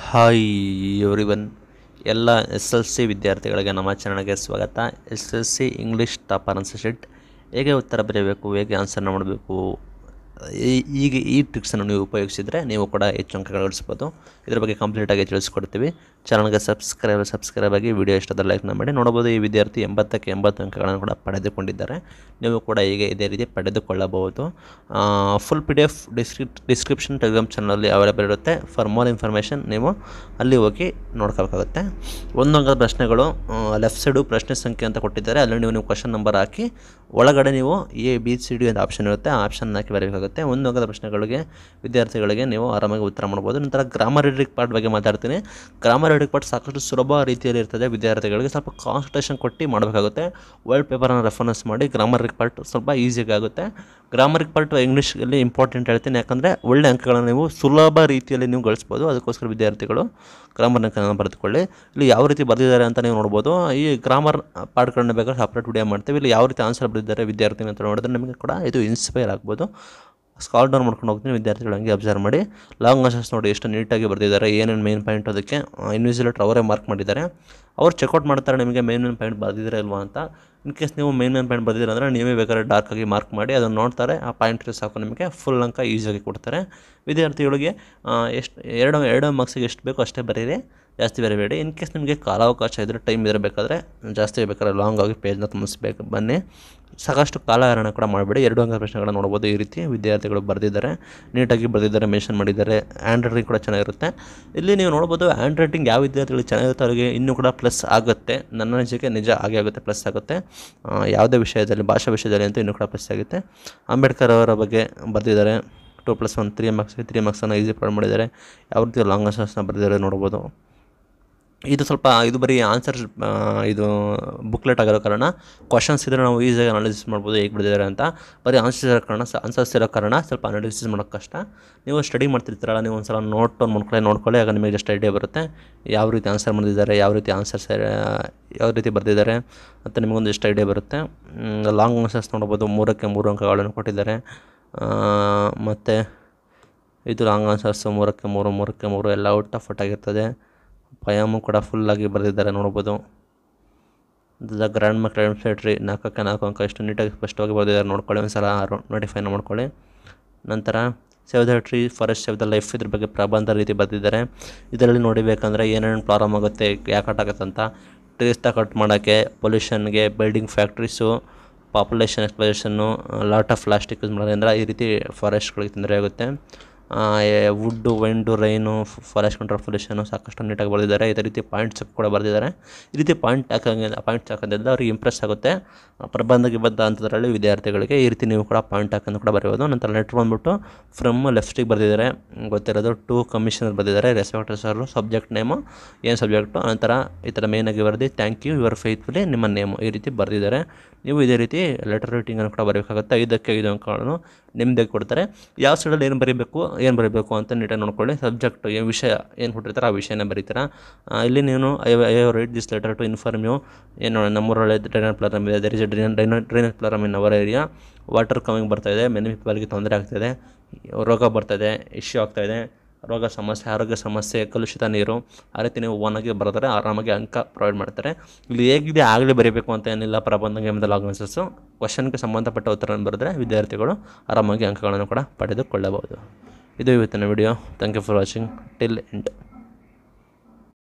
hi everyone ಎಲ್ಲ S L C ವಿದ್ಯಾರ್ಥಿಗಳಿಗೆ ನಮ್ಮ ಚಾನಲ್ಗೆ ಸ್ವಾಗತ S L C English topper ಅನ್ಸಿಟ್ ಹೇಗೆ ಉತ್ತರ ಬರೆಯಬೇಕು ಹೇಗೆ ಆನ್ಸರ್ನ ಮಾಡಬೇಕು ಈ- ಈಗ ಈ ಟ್ರಿಕ್ಸನ್ನು ನೀವು ಉಪಯೋಗಿಸಿದರೆ ನೀವು ಕೂಡ ಹೆಚ್ಚು ಅಂಕಗಳು ಗಳಿಸ್ಬೋದು ಇದ್ರ ಬಗ್ಗೆ ಕಂಪ್ಲೀಟಾಗಿ ತಿಳಿಸ್ಕೊಡ್ತೀವಿ ಚಾನಲ್ಗೆ ಸಬ್ಸ್ಕ್ರೈಬ್ ಸಬ್ಸ್ಕ್ರೈಬ್ ಆಗಿ ವಿಡಿಯೋ ಇಷ್ಟದ ಲೈಕ್ನ ಮಾಡಿ ನೋಡ್ಬೋದು ಈ ವಿದ್ಯಾರ್ಥಿ ಎಂಬತ್ತಕ್ಕೆ ಎಂಬತ್ತು ಅಂಕಗಳನ್ನು ಕೂಡ ಪಡೆದುಕೊಂಡಿದ್ದಾರೆ ನೀವು ಕೂಡ ಹೀಗೆ ಇದೇ ರೀತಿ ಪಡೆದುಕೊಳ್ಳಬಹುದು ಫುಲ್ ಪಿ ಡಿ ಎಫ್ ಡಿಸ್ಕ್ರಿಪ್ ಡಿಸ್ಕ್ರಿಪ್ಷನ್ ಟೆಲಿಗ್ರಾಮ್ ಚಾನಲಲ್ಲಿ ಅವೈಲೇಬಲ್ ಇರುತ್ತೆ ಫಾರ್ ಮೋರ್ ಇನ್ಫಾರ್ಮೇಷನ್ ನೀವು ಅಲ್ಲಿ ಹೋಗಿ ನೋಡ್ಕೋಬೇಕಾಗುತ್ತೆ ಒಂದು ಅಂಕದ ಪ್ರಶ್ನೆಗಳು ಲೆಫ್ಟ್ ಸೈಡು ಪ್ರಶ್ನೆ ಸಂಖ್ಯೆ ಅಂತ ಕೊಟ್ಟಿದ್ದಾರೆ ಅಲ್ಲಿ ನೀವು ನೀವು ಕ್ವಶನ್ ನಂಬರ್ ಹಾಕಿ ಒಳಗಡೆ ನೀವು ಎ ಬಿ ಸಿ ಡಿ ಅಂತ ಆಪ್ಷನ್ ಇರುತ್ತೆ ಆ ಆಪ್ಷನ್ ಹಾಕಿ ಬರಬೇಕಾಗುತ್ತೆ ಒಂದು ಅಂಕದ ಪ್ರಶ್ನೆಗಳಿಗೆ ವಿದ್ಯಾರ್ಥಿಗಳಿಗೆ ನೀವು ಆರಾಮಾಗಿ ಉತ್ತರ ಮಾಡ್ಬೋದು ನಂತರ ಗ್ರಾಮರ್ ರೀಡಿಂಗ್ ಪಾರ್ಟ್ ಬಗ್ಗೆ ಮಾತಾಡ್ತೀನಿ ಗ್ರಾಮರ್ ರೀಡಿಂಗ್ ಪಾರ್ಟ್ ಸಾಕಷ್ಟು ಸುಲಭ ರೀತಿಯಲ್ಲಿ ಇರ್ತದೆ ವಿದ್ಯಾರ್ಥಿಗಳಿಗೆ ಸ್ವಲ್ಪ ಕಾನ್ಸಂಟ್ರೇಷನ್ ಕೊಟ್ಟು ಮಾಡಬೇಕಾಗುತ್ತೆ ವರ್ಲ್ಡ್ ಪೇಪರನ್ನು ರೆಫರೆನ್ಸ್ ಮಾಡಿ ಗ್ರಾಮರ್ ಪಾರ್ಟ್ ಸ್ವಲ್ಪ ಈಸಿಯಾಗಿ ಆಗುತ್ತೆ ಗ್ರಾಮರಿಕ್ ಪಾರ್ಟ್ ಇಂಗ್ಲೀಷಲ್ಲಿ ಇಂಪಾರ್ಟೆಂಟ್ ಹೇಳ್ತೀನಿ ಯಾಕಂದರೆ ಒಳ್ಳೆ ಅಂಕಗಳನ್ನು ನೀವು ಸುಲಭ ರೀತಿಯಲ್ಲಿ ನೀವು ಗಳಿಸ್ಬೋದು ಅದಕ್ಕೋಸ್ಕರ ವಿದ್ಯಾರ್ಥಿಗಳು ಗ್ರಾಮರ್ ಅಂಕಗಳನ್ನು ಬರೆದುಕೊಳ್ಳಿ ಇಲ್ಲಿ ಯಾವ ರೀತಿ ಬರೆದಿದ್ದಾರೆ ಅಂತ ನೀವು ನೋಡ್ಬೋದು ಈ ಗ್ರಾಮರ್ ಪಾರ್ಟ್ಗಳನ್ನ ಬೇಕಾದ್ರೆ ಸಪ್ರೇಟ್ ವಿಡಿಯೋ ಮಾಡ್ತೀವಿ ಇಲ್ಲಿ ಯಾವ ರೀತಿ ಆನ್ಸರ್ ಬರೆದಿದ್ದಾರೆ ವಿದ್ಯಾರ್ಥಿ ಅಂತ ನೋಡಿದ್ರೆ ನಿಮಗೆ ಕೂಡ ಇದು ಇನ್ಸ್ಪೈರ್ ಆಗ್ಬೋದು ಸ್ಕಾಲ್ ಡೌನ್ ಮಾಡ್ಕೊಂಡು ಹೋಗ್ತೀನಿ ವಿದ್ಯಾರ್ಥಿಗಳು ಹಂಗೆ ಅಬ್ಸರ್ವ್ ಮಾಡಿ ಲಾಂಗ್ ಆನ್ಸರ್ಸ್ ನೋಡಿ ಎಷ್ಟು ನೀಟಾಗಿ ಬರೆದಿದ್ದಾರೆ ಏನೇನು ಮೇನ್ ಪಾಯಿಂಟ್ ಅದಕ್ಕೆ ಇನ್ವಿಸಿಲೇಟರ್ ಅವರೇ ಮಾರ್ಕ್ ಮಾಡಿದ್ದಾರೆ ಅವ್ರು ಚೆಕ್ಔಟ್ ಮಾಡ್ತಾರೆ ನಿಮಗೆ ಮೇನ್ ಮೇನ್ ಪಾಯಿಂಟ್ ಬರೆದಿದ್ದಾರೆ ಇಲ್ವಾ ಅಂತ ಇನ್ ಕೇಸ್ ನೀವು ಮೇನ್ ಮೇನ್ ಪಾಯಿಂಟ್ ಬರೆದಿಲ್ಲ ಅಂದರೆ ನೀವೇ ಬೇಕಾದ್ರೆ ಡಾರ್ಕಾಗಿ ಮಾರ್ಕ್ ಮಾಡಿ ಅದನ್ನು ನೋಡ್ತಾರೆ ಆ ಪಾಯಿಂಟ್ ಸಾಕು ನಿಮಗೆ ಫುಲ್ ಅಂಕ ಈಸಿಯಾಗಿ ಕೊಡ್ತಾರೆ ವಿದ್ಯಾರ್ಥಿಗಳಿಗೆ ಆ, ಎಷ್ಟು ಎರಡು ಎರಡು ಮಾರ್ಕ್ಸಿಗೆ ಎಷ್ಟು ಬೇಕೋ ಅಷ್ಟೇ ಬರೀರಿ ಜಾಸ್ತಿ ಬರೀಬೇಡಿ ಇನ್ ಕೇಸ್ ನಿಮಗೆ ಕಾಲಾವಕಾಶ ಇದ್ದರೆ ಟೈಮ್ ಇರಬೇಕಾದ್ರೆ ಜಾಸ್ತಿ ಬೇಕಾದ್ರೆ ಲಾಂಗ್ ಆಗಿ ಪೇಜ್ನ ತುಂಬಿಸ್ಬೇಕು ಬನ್ನಿ ಸಾಕಷ್ಟು ಕಾಲಹರಣ ಕೂಡ ಮಾಡಬೇಡಿ ಎರಡು ಅಂಕ ಪ್ರಶ್ನೆಗಳನ್ನ ನೋಡ್ಬೋದು ಈ ರೀತಿ ವಿದ್ಯಾರ್ಥಿಗಳು ಬರೆದಿದ್ದಾರೆ ನೀಟಾಗಿ ಬರೆದಿದ್ದಾರೆ ಮೆನ್ಷನ್ ಮಾಡಿದ್ದಾರೆ ಹ್ಯಾಂಡ್ ರೈಟಿಂಗ್ ಕೂಡ ಚೆನ್ನಾಗಿರುತ್ತೆ ಇಲ್ಲಿ ನೀವು ನೋಡ್ಬೋದು ಹ್ಯಾಂಡ್ ರೈಟಿಂಗ್ ಯಾವ ವಿದ್ಯಾರ್ಥಿಗಳು ಚೆನ್ನಾಗಿರುತ್ತೆ ಅವರಿಗೆ ಇನ್ನೂ ಕೂಡ ಪ್ಲಸ್ ಆಗುತ್ತೆ ನನ್ನ ನಿಜಕ್ಕೆ ನಿಜ ಆಗೇ ಆಗುತ್ತೆ ಪ್ಲಸ್ ಆಗುತ್ತೆ ಆ, ಯಾವುದೇ ವಿಷಯದಲ್ಲಿ ಭಾಷಾ ವಿಷಯದಲ್ಲಿ ಅಂತೂ ಇನ್ನೂ ಕೂಡ ಪ್ಲಸ್ ಆಗುತ್ತೆ ಅಂಬೇಡ್ಕರ್ ಅವರ ಬಗ್ಗೆ ಬರೆದಿದ್ದಾರೆ two plus one three marks three ಮಾರ್ಕ್ಸನ್ನು ಈಸಿ ಪ್ರೊವೈಡ್ ಮಾಡಿದ್ದಾರೆ ಯಾವ ರೀತಿ ಲಾಂಗ್ ಆನ್ಸರ್ಸ್ನ ಬರೆದಿದ್ದಾರೆ ನೋಡ್ಬೋದು ಇದು ಸ್ವಲ್ಪ ಇದು ಬರೀ ಆನ್ಸರ್ ಇದು ಬುಕ್ಲೆಟ್ ಆಗಿರೋ ಕಾರಣ ಕ್ವಶನ್ಸ್ ಇದ್ದರೆ ನಾವು ಈಸಿಯಾಗಿ ಅನಾಲಿಸಿಸ್ ಮಾಡ್ಬೋದು ಹೇಗೆ ಬಿಡಿದ್ದಾರೆ ಅಂತ ಬರೀ ಆನ್ಸರ್ಸ್ ಇರೋ ಕಾರಣ ಆನ್ಸರ್ಸ್ ಇರೋ ಕಾರಣ ಸ್ವಲ್ಪ ಅನಾಲಿಸಿಸ್ ಮಾಡೋಕ್ಕೆ ಕಷ್ಟ ನೀವು ಸ್ಟಡಿ ಮಾಡ್ತಿರ್ತೀರಲ್ಲ ನೀವು ಒಂದು ಸಲ ನೋಟ್ ನೋಡ್ಕೊಳ್ಳಿ ನೋಡ್ಕೊಳ್ಳಿ ಆಗ ನಿಮಗೆ ಜಸ್ಟ್ ಐಡಿಯಾ ಬರುತ್ತೆ ಯಾವ ರೀತಿ ಆನ್ಸರ್ ಮಾಡಿದ್ದಾರೆ ಯಾವ ರೀತಿ ಆನ್ಸರ್ಸ್ ಯಾವ ರೀತಿ ಬರೆದಿದ್ದಾರೆ ಅಂತ ನಿಮಗೊಂದು ಎಷ್ಟು ಐಡಿಯಾ ಬರುತ್ತೆ ಲಾಂಗ್ ಆನ್ಸರ್ಸ್ ನೋಡ್ಬೋದು ಮೂರಕ್ಕೆ ಮೂರು ಅಂಕಗಳನ್ನು ಕೊಟ್ಟಿದ್ದಾರೆ ಮತ್ತು ಇದು ಲಾಂಗ್ ಆನ್ಸರ್ಸು ಮೂರಕ್ಕೆ ಮೂರು ಮೂರಕ್ಕೆ ಮೂರು ಎಲ್ಲ ಔಟ್ ಆಫ್ ಆಗಿರ್ತದೆ ಪಯಾಮು ಕೂಡ ಫುಲ್ಲಾಗಿ ಬರೆದಿದ್ದಾರೆ ನೋಡ್ಬೋದು ದ ಗ್ರ್ಯಾಂಡ್ ಮಕ್ ಟ್ರಿ ನಾಲ್ಕಕ್ಕೆ ನಾಲ್ಕು ಅಂಕ ಎಷ್ಟು ನೀಟಾಗಿ ಸ್ಪಷ್ಟವಾಗಿ ಬರೆದಿದ್ದಾರೆ ನೋಡ್ಕೊಳ್ಳಿ ಒಂದು ಸಲ ನೋಟಿಫೈನ ಮಾಡ್ಕೊಳ್ಳಿ ನಂತರ save the tree forest save the life ಇದ್ರ ಬಗ್ಗೆ ಪ್ರಬಂಧ ರೀತಿ ಬರೆದಿದ್ದಾರೆ ಇದರಲ್ಲಿ ನೋಡಿಬೇಕಂದ್ರೆ ಏನೇನು ಪ್ರಾಬ್ಲಮ್ ಆಗುತ್ತೆ ಯಾಕೆ ಕಟ್ ಆಗುತ್ತೆ ಅಂತ ಟ್ರೀಸ್ನ ಕಟ್ ಮಾಡೋಕ್ಕೆ ಪೊಲ್ಯೂಷನ್ಗೆ building factories population explosion lot of plastic use ಮಾಡೋದ್ರಿಂದ ಈ ರೀತಿ ಫಾರೆಸ್ಟ್ಗಳಿಗೆ ತೊಂದರೆ ಆಗುತ್ತೆ wood wind rain forest control pollution ಸಾಕಷ್ಟು ನೀಟಾಗಿ ಬರೆದಿದ್ದಾರೆ ಇದೇ ರೀತಿ ಪಾಯಿಂಟ್ಸ್ ಕೂಡ ಬರೆದಿದ್ದಾರೆ ಈ ರೀತಿ ಪಾಯಿಂಟ್ ಹಾಕಂಗೆ ಪಾಯಿಂಟ್ಸ್ ಹಾಕೋದ್ರಿಂದ ಅವ್ರಿಗೆ ಇಂಪ್ರೆಸ್ ಆಗುತ್ತೆ ಪ್ರಬಂಧಕ್ಕೆ ಬದ್ಧ ಅಂತದ್ರಲ್ಲಿ ವಿದ್ಯಾರ್ಥಿಗಳಿಗೆ ಈ ರೀತಿ ನೀವು ಕೂಡ ಪಾಯಿಂಟ್ ಹಾಕೊಂಡು ಕೂಡ ಬರೆಯೋದು ನಂತರ ಲೆಟ್ರ್ ಬಂದ್ಬಿಟ್ಟು ಫ್ರಮ್ ಲೆಫ್ಟಿಗೆ ಬರೆದಿದ್ದಾರೆ ಗೊತ್ತಿರೋದು ಟು ಕಮಿಷನರ್ ಬರೆದಿದ್ದಾರೆ ರೆಸ್ಪೆಕ್ಟರ್ ಸರ್ ಸಬ್ಜೆಕ್ಟ್ ನೇಮು ಏನು ಸಬ್ಜೆಕ್ಟು ನಂತರ ಈ ಥರ ಮೇನಾಗಿ ಬರೆದು ಥ್ಯಾಂಕ್ ಯು ಯುವರ್ ಫೇತ್ಫುಲಿ ನಿಮ್ಮ ನೇಮು ಈ ರೀತಿ ಬರೆದಿದ್ದಾರೆ ನೀವು ಇದೇ ರೀತಿ ಲೆಟರ್ ರೈಟಿಂಗನ್ನು ಕೂಡ ಬರೀಬೇಕಾಗುತ್ತೆ ಐದಕ್ಕೆ ಐದು ಅಂಕಗಳನ್ನು ನಿಮ್ಮದೇ ಕೊಡ್ತಾರೆ ಯಾವ ಸೈಡಲ್ಲಿ ಏನು ಬರೀಬೇಕು ಏನು ಬರೀಬೇಕು ಅಂತ ನೀಟಾಗಿ ನೋಡ್ಕೊಳ್ಳಿ ಸಬ್ಜೆಕ್ಟ್ ಏನು ವಿಷಯ ಏನು ಕೊಟ್ಟಿರ್ತಾರೆ ಆ ವಿಷಯನೇ ಬರೀತೀರಾ ಆ, ಇಲ್ಲಿ ನೀನು I I write this letter to inform you ಏನು ನಮ್ಮೂರೊಳ್ಳೆ ಡ್ರೈನೇಜ್ ಪ್ಲಾರಮ್ ಇದೆ there is a drain drainage drainage problem in our area water coming ಬರ್ತಾ ಇದೆ ಮೆನಿ ಪೀಪಲ್ಗೆ ತೊಂದರೆ ಆಗ್ತಾಯಿದೆ ರೋಗ ಬರ್ತಾಯಿದೆ ಇಶ್ಯೂ ಆಗ್ತಾಯಿದೆ ರೋಗ ಸಮಸ್ಯೆ ಆರೋಗ್ಯ ಸಮಸ್ಯೆ ಕಲುಷಿತ ನೀರು ಆ ರೀತಿ ನೀವು ಓನಾಗಿ ಬರ್ತಾರೆ ಆರಾಮಾಗಿ ಅಂಕ ಪ್ರೊವೈಡ್ ಮಾಡ್ತಾರೆ ಇಲ್ಲಿ ಹೇಗಿದೆ ಆಗಲೇ ಬರೀಬೇಕು ಅಂತ ಏನಿಲ್ಲ ಪ್ರಬಂಧ ಗೇಮ್ದ ಲಾಗ್ನೆಸಸ್ಸು ಕ್ವಶನ್ಗೆ ಸಂಬಂಧಪಟ್ಟ ಉತ್ತರವನ್ನು ಬರೆದ್ರೆ ವಿದ್ಯಾರ್ಥಿಗಳು ಆರಾಮಾಗಿ ಅಂಕಗಳನ್ನು ಕೂಡ ಪಡೆದುಕೊಳ್ಳಬಹುದು ಇದು ಇವತ್ತಿನ video thank you for watching till end